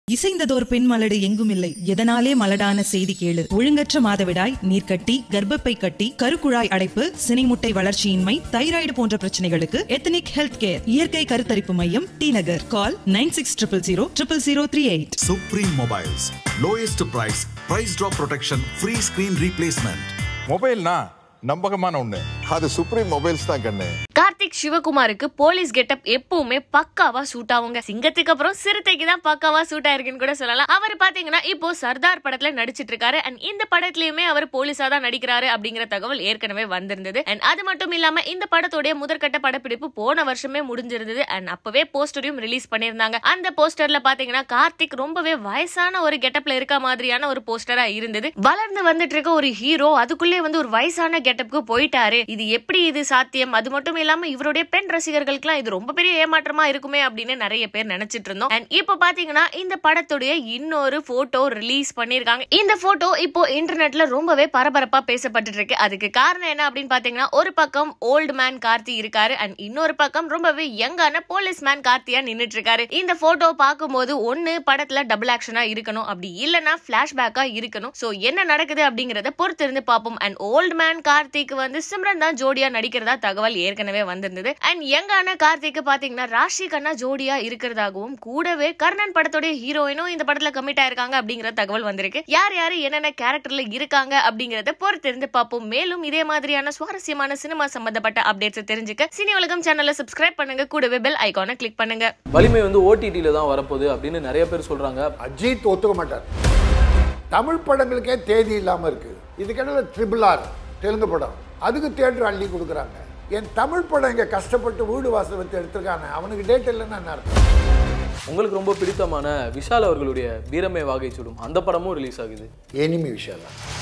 இசைந்ததோர் பெண் மலடு எங்கும் இல்லை எதனாலே மலடான செய்தி கேளு ஒழுங்கற்ற மாதவிடாய் நீர்க்கட்டி கர்ப்பப்பை கட்டி கருக்குழாய் அடைப்பு சினைமுட்டை வளர்ச்சியின்மை தைராய்டு போன்ற பிரச்சனைகளுக்கு எத்தனிக் ஹெல்த் கேர் இயற்கை கருத்தரிப்பு மையம் T Nagar call nine six triple zero triple zero three eight Supreme Mobiles. Lowest price, price drop protection, free screen replacement. மொபைல்னா நம்பகமான ஒண்ணு அது சுப்ரீம் மொபைல்ஸ் தான் கண்ணு கார்த்திக் சிவகுமாருக்கு போலீஸ் கெட்டப் எப்பவுமே பக்காவா சூட் ஆகுங்க சிங்கத்துக்கு அப்புறம் சிறுத்தைக்கு தான் பக்காவா சூட் ஆயிருக்குன்னு கூட சொல்லலாம் அவர் பாத்தீங்கன்னா இப்போ சர்தார் படத்துல நடிச்சிட்டு இருக்காரு அண்ட் இந்த படத்துலயுமே அவர் போலீஸா தான் நடிக்கிறாரு அப்படிங்கிற தகவல் ஏற்கனவே வந்திருந்தது அண்ட் அது மட்டும் இல்லாம இந்த படத்தோடைய முதற்கட்ட படப்பிடிப்பு போன வருஷமே முடிஞ்சிருந்தது அண்ட் அப்பவே போஸ்டரையும் ரிலீஸ் பண்ணியிருந்தாங்க அந்த போஸ்டர்ல பாத்தீங்கன்னா கார்த்திக் ரொம்பவே வயசான ஒரு கெட்டப்ல இருக்க மாதிரியான ஒரு போஸ்டரா இருந்தது வளர்ந்து வந்துட்டு இருக்க ஒரு ஹீரோ அதுக்குள்ளே வந்து ஒரு வயசான கெட்டப்க்கு போயிட்டாரு இது எப்படி இது சாத்தியம் அது மட்டும் இல்லாம இவருடைய பெண் ரசிகர்களுக்குலாம் இது ரொம்ப பெரிய ஏமாற்றமா இருக்குமே அப்படின்னு நிறைய பேர் நினைச்சிட்டு இருந்தோம் அண்ட் இப்போ பாத்தீங்கன்னா இந்த படத்துடைய இன்னொரு போட்டோ ரிலீஸ் பண்ணிருக்காங்க இந்த போட்டோ இப்போ இன்டர்நெட்ல ரொம்பவே பரபரப்பா பேசப்பட்டு இருக்கு அதுக்கு காரணம் என்ன அப்படின்னு பாத்தீங்கன்னா ஒரு பக்கம் ஓல்டு மேன் கார்த்தி இருக்காரு அண்ட் இன்னொரு பக்கம் ரொம்பவே யங்கான போலீஸ் மேன் கார்த்தியா நின்னுட்டு இருக்காரு இந்த போட்டோ பார்க்கும்போது ஒண்ணு படத்துல டபுள் ஆக்ஷனா இருக்கணும் அப்படி இல்லனா பிளாஷ்பேக்கா இருக்கணும் சோ என்ன நடக்குது அப்படிங்கறத பொறுத்து இருந்து பார்ப்போம் அண்ட் ஓல்டு மேன் கார்த்திக் வந்து சிம்ரன் தான் ஜோடியா நடிக்கிறதா தகவல் ஏற்கனவே வந்திருந்தது அண்ட் யங்கான கார்த்திக் பாத்தீங்கன்னா ராஷி கண்ணா ஜோடியா இருக்கிறதாகவும் கூடவே கர்ணன் படத்தோட ஹீரோயினும் இந்த படத்துல கமிட் ஆயிருக்காங்க அப்படிங்கிற தகவல் வந்திருக்கு யார் யாரு என்னென்ன கேரக்டர்ல இருக்காங்க அப்படிங்கறத பொறுத்து இருந்து பார்ப்போம் மேலும் இதே மாதிரியான சுவாரஸ்யமான சினிமா சம்பந்தப்பட்ட அப்டேட்ஸ் தெரிஞ்சுக்க சினி உலகம் சேனலை சப்ஸ்கிரைப் பண்ணுங்க கூடவே பெல் ஐகானை கிளிக் பண்ணுங்க வலிமை வந்து ஓடிடியில தான் வரப்போகுது அப்படின்னு நிறைய பேர் சொல்றாங்க அஜித் ஒத்துக்க மாட்டார் தமிழ் படங்களுக்கே தேதி இல்லாமல் இருக்கு இதுக்கிடையில ட்ரிபிள் ஆர் தெலுங்கு படம் அதுக்கு தேட்டர் அள்ளி கொடுக்குறாங்க என் தமிழ் படம் இங்கே கஷ்டப்பட்டு வீடு வாசல் வச்சு எடுத்திருக்காங்க அவனுக்கு டேட் இல்லைன்னா என்ன அர்த்தம் உங்களுக்கு ரொம்ப பிடித்தமான விஷால் அவர்களுடைய வீரமே வாகை சுடும் அந்த படமும் ரிலீஸ் ஆகுது எனிமி விஷயம்